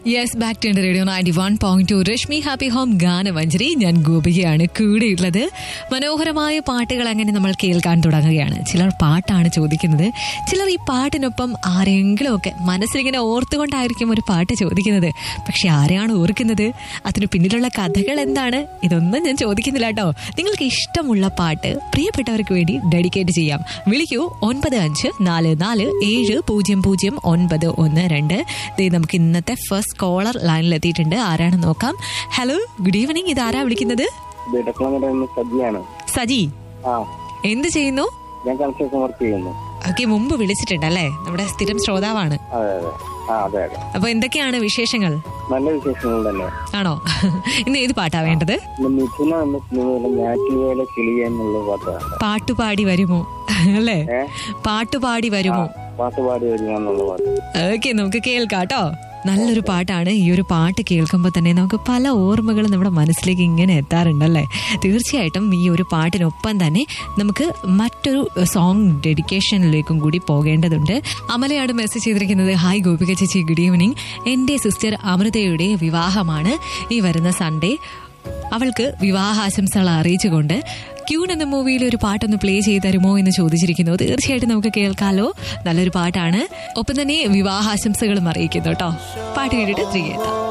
yes back to radio ninety one point two Rashmi happy home ഗാനമഞ്ജരി ഞാൻ ഗോപികയാണ് കൂടെയുള്ളത് മനോഹരമായ പാട്ടുകൾ അങ്ങനെ നമ്മൾ കേൾക്കാൻ തുടങ്ങുകയാണ് ചിലർ പാട്ടാണ് ചോദിക്കുന്നത് ചിലർ ഈ പാട്ടിനൊപ്പം ആരെങ്കിലും ഒക്കെ മനസ്സിലിങ്ങനെ ഓർത്തുകൊണ്ടായിരിക്കും ഒരു പാട്ട് ചോദിക്കുന്നത് പക്ഷെ ആരെയാണ് ഓർക്കുന്നത് അതിന് പിന്നിലുള്ള കഥകൾ എന്താണ് ഇതൊന്നും ഞാൻ ചോദിക്കുന്നില്ല കേട്ടോ നിങ്ങൾക്ക് ഇഷ്ടമുള്ള പാട്ട് പ്രിയപ്പെട്ടവർക്ക് വേണ്ടി ഡെഡിക്കേറ്റ് ചെയ്യാം വിളിക്കൂ ഒൻപത് അഞ്ച് നാല് നാല് ഏഴ് പൂജ്യം പൂജ്യം ഒൻപത് ഒന്ന് രണ്ട് ദേ നമുക്ക് ഇന്നത്തെ ഫസ്റ്റ് കോളർ ലൈനിൽ എത്തിയിട്ടുണ്ട് ആരാണ് നോക്കാം ഹലോ ഗുഡ് ഈവനിങ് ഇത് ആരാ വിളിക്കുന്നത് ബിടക്കുളങ്ങര എന്ന സജിയാണ് സജി ആ എന്ത് ചെയ്യുന്നു ഞാൻ കൺസ്ട്രക്ഷൻ വർക്ക് ചെയ്യുന്നു ഓക്കെ മുമ്പ് വിളിച്ചിട്ടുണ്ടല്ലേ നമ്മുടെ സ്ഥിരം ശ്രോതാവാണ് അതെ അതെ ആ അതെ അതെ അപ്പൊ എന്തൊക്കെയാണ് വിശേഷങ്ങൾ നല്ല വിശേഷങ്ങൾ തന്നെ ആണോ ഇന്ന് ഏത് പാട്ടാ വേണ്ടത് ഇന്ന് മിഥുന എന്ന സിനിമയിലെ ഞാറ്റുവേല കിളിയ എന്നുള്ള പാട്ടാണ് പാട്ടുപാടി വരുമോ അല്ലേ ഏ പാട്ടുപാടി വരുമോ പാട്ട് പാടി വരിക എന്നുള്ള പാട്ട് ഓക്കെ നമുക്ക് കേൾക്കാം കേട്ടോ നല്ലൊരു പാട്ടാണ് ഈ ഒരു പാട്ട് കേൾക്കുമ്പോൾ തന്നെ നമുക്ക് പല ഓർമ്മകളും നമ്മുടെ മനസ്സിലേക്ക് ഇങ്ങനെ എത്താറുണ്ടല്ലേ തീർച്ചയായിട്ടും ഈ ഒരു പാട്ടിനൊപ്പം തന്നെ നമുക്ക് മറ്റൊരു സോങ് ഡെഡിക്കേഷനിലേക്കും കൂടി പോകേണ്ടതുണ്ട് അമലയാണ് മെസ്സേജ് ചെയ്തിരിക്കുന്നത് ഹായ് ഗോപിക ചേച്ചി ഗുഡ് ഈവനിങ് എൻ്റെ സിസ്റ്റർ അമൃതയുടെ വിവാഹമാണ് ഈ വരുന്ന സൺഡേ അവൾക്ക് വിവാഹാശംസകൾ അറിയിച്ചുകൊണ്ട് ക്യൂൺ എന്ന മൂവിയിൽ ഒരു പാട്ടൊന്ന് പ്ലേ ചെയ്ത് തരുമോ എന്ന് ചോദിച്ചിരിക്കുന്നു തീർച്ചയായിട്ടും നമുക്ക് കേൾക്കാലോ നല്ലൊരു പാട്ടാണ് ഒപ്പം തന്നെ വിവാഹാശംസകളും അറിയിക്കുന്നു കേട്ടോ പാട്ട് കേട്ടിട്ട് തിരികെ എത്താം